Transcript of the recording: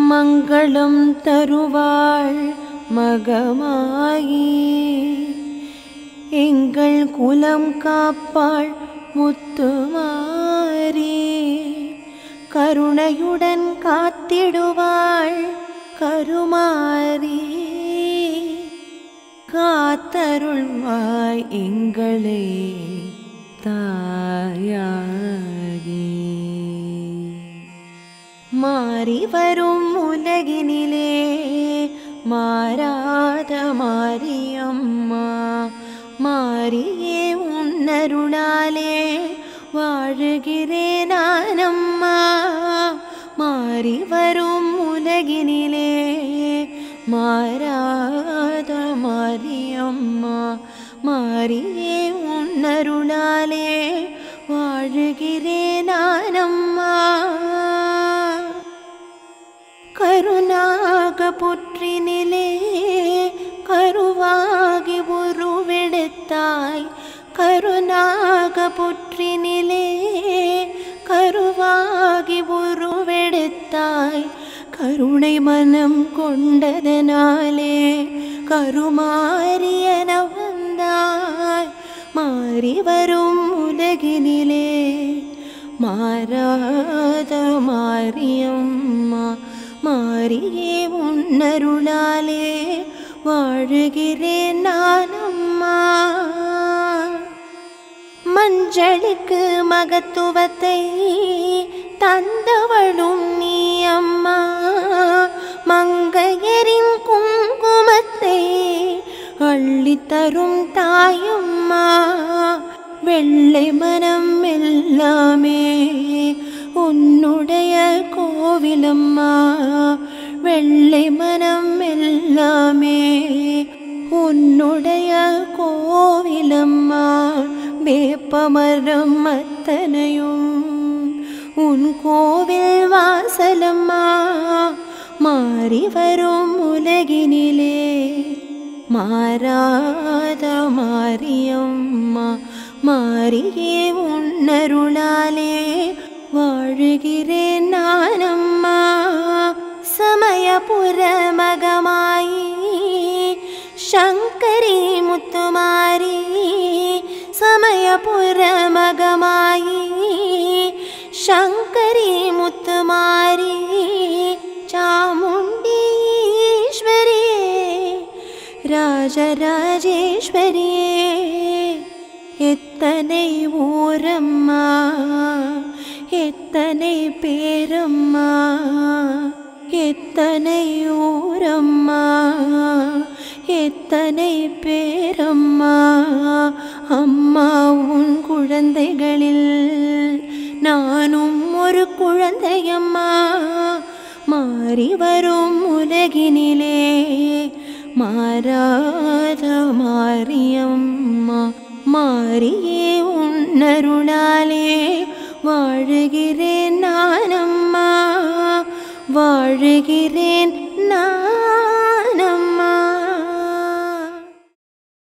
மங்களம் தருவாள் மகமாயி எங்கள் குலம் காப்பாள் முத்துமாரி கருணையுடன் காத்திடுவாள் கருமாரி காத்தருள்வாய் எங்களை தாயாகி மாறி வரும் உலகினிலே மாறாத மாரியம்மா மாறியே உன்னருளாலே வாழுகிறேன் நானம்மா மாறி வரும் உலகினிலே மாறாத மாரியம்மா மாறியே உன்னருளாலே வாழுகிறேன் நானம்மா கருணாக புற்றினிலே கருவாகி உருவெடுத்தாய் கருணாக புற்றினிலே கருவாகி உருவெடுத்தாய் கருணை மனம் கொண்டதனாலே கருமாரியன வந்தாய் மாறி வரும் உலகினிலே மாறாத மாரியம்மா மாறியே உன்னருளாலே வாழுகிறேன் நானம்மா மஞ்சளுக்கு மகத்துவத்தை தந்தவளும் நீ அம்மா மங்கையரின் குங்குமத்தை அள்ளித்தரும் தாயம்மா வெள்ளை மனம் எல்லாமே உன்னுடைய கோவிலம்மா வெள்ளை மனம் எல்லாமே உன்னுடைய கோவிலம்மா வேப்பமரம் அத்தனையும் உன் கோவில் வாசலம்மா மாறி வரும் உலகினிலே மாறாத மாரியம்மா மாறியே உன்னருளாலே வாழுகிறேன் நானம்மா சமயபுர மகமாயி சங்கரி முத்துமாரி சமயபுர மகமாயி சங்கரி முத்துமாரி சாமுண்டீஸ்வரியே ராஜராஜேஸ்வரியே எத்தனை ஊரம்மா எத்தனை பேரம்மா எத்தனை ஊரம்மா எத்தனை பேரம்மா அம்மா உன் குழந்தைகளில் நானும் ஒரு குழந்தையம்மா மாறி வரும் உலகினிலே மாறாத மாரியம்மா மாறியே உன்னருளாலே வாழுகிறேன் நானம்மா வாழுகிறேன் நான்